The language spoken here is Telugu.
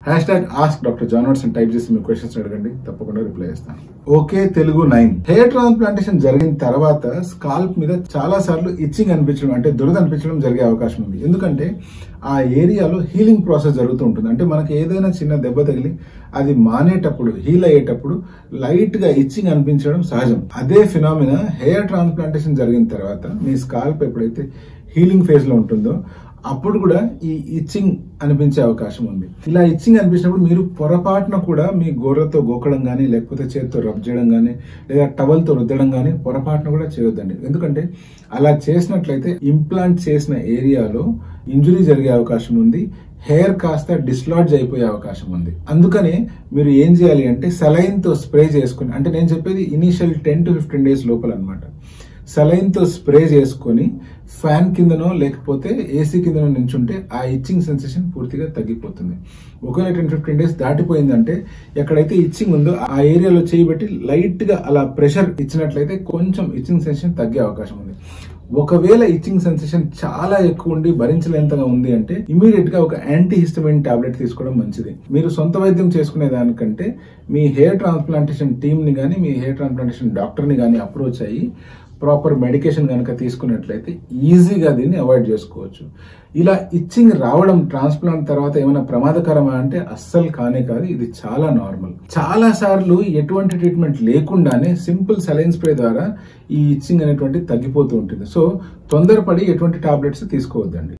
hash tag ask doctor John Watson type చేసి మీ క్వశ్చన్స్ అడగండి తప్పకుండా రిప్లై చేస్తాను okay Telugu nine hair transplantation జరిగిన తర్వాత స్కాల్ప్ మీద చాలా సార్లు ఇచ్చింగ్ అనిపించడం అంటే దురద అనిపించడం జరిగే అవకాశం ఉంది ఎందుకంటే ఆ ఏరియాలో హీలింగ్ ప్రాసెస్ జరుగుతూ ఉంటుంది అంటే మనకి ఏదైనా చిన్న దెబ్బ తగిలి అది మానేటప్పుడు హీల్ అయ్యేటప్పుడు లైట్ గా ఇచ్చింగ్ అనిపించడం సహజం అదే ఫినామినా హెయిర్ ట్రాన్స్ప్లాంటేషన్ జరిగిన తర్వాత మీ స్కాల్ప్ ఎప్పుడైతే హీలింగ్ ఫేజ్ లో ఉంటుందో అప్పుడు కూడా ఈ ఇచ్చింగ్ అనిపించే అవకాశం ఉంది ఇలా ఇచ్చింగ్ అనిపించినప్పుడు మీరు పొరపాటున కూడా మీ గోర్రతో గోకడం కానీ లేకపోతే చేతితో రబ్ చేయడం కానీ లేదా టవల్తో రుద్దడం కానీ పొరపాటున కూడా చేయొద్దండి ఎందుకంటే అలా చేసినట్లయితే ఇంప్లాంట్ చేసిన ఏరియాలో ఇంజురీ జరిగే అవకాశం ఉంది హెయిర్ కాస్త డిస్లాడ్జ్ అయిపోయే అవకాశం ఉంది అందుకనే మీరు ఏం చేయాలి అంటే సెలైన్ తో స్ప్రే చేసుకుని అంటే నేను చెప్పేది initial ten to fifteen days లోపల అనమాట సెలైన్ తో స్ప్రే చేసుకొని ఫ్యాన్ కిందనో లేకపోతే ఏసీ కిందనో నించుంటే ఆ ఇచ్చింగ్ సెన్సేషన్ పూర్తిగా తగ్గిపోతుంది ఒకవేళ టెన్ ఫిఫ్టీన్ డేస్ దాటిపోయిందంటే ఎక్కడైతే ఇచ్చింగ్ ఉందో ఆ ఏరియాలో చేయబట్టి లైట్ గా అలా ప్రెషర్ ఇచ్చినట్లయితే కొంచెం ఇచ్చింగ్ సెన్సేషన్ తగ్గే అవకాశం ఉంది ఒకవేళ ఇచ్చింగ్ సెన్సేషన్ చాలా ఎక్కువ ఉండి భరించలేంతగా ఉంది అంటే ఇమీడియట్ గా ఒక యాంటీ హిస్టమిన్ టాబ్లెట్ తీసుకోవడం మంచిది మీరు సొంత వైద్యం చేసుకునే దానికంటే మీ హెయిర్ ట్రాన్స్ప్లాంటేషన్ టీమ్ ని కానీ మీ హెయిర్ ట్రాన్స్ప్లాంటేషన్ డాక్టర్ ని కానీ అప్రోచ్ అయ్యి ప్రాపర్ మెడికేషన్ కనుక తీసుకున్నట్లయితే ఈజీగా దీన్ని అవాయిడ్ చేసుకోవచ్చు ఇలా ఇచ్చింగ్ రావడం ట్రాన్స్ప్లాంట్ తర్వాత ఏమైనా ప్రమాదకరమా అంటే అస్సలు కానే కాదు ఇది చాలా నార్మల్ చాలా సార్లు ఎటువంటి ట్రీట్మెంట్ లేకుండానే సింపుల్ సెలైన్ స్ప్రే ద్వారా ఈ ఇచ్చింగ్ అనేటువంటి తగ్గిపోతూ ఉంటుంది సో తొందరపడి ఎటువంటి టాబ్లెట్స్ తీసుకోవద్దండి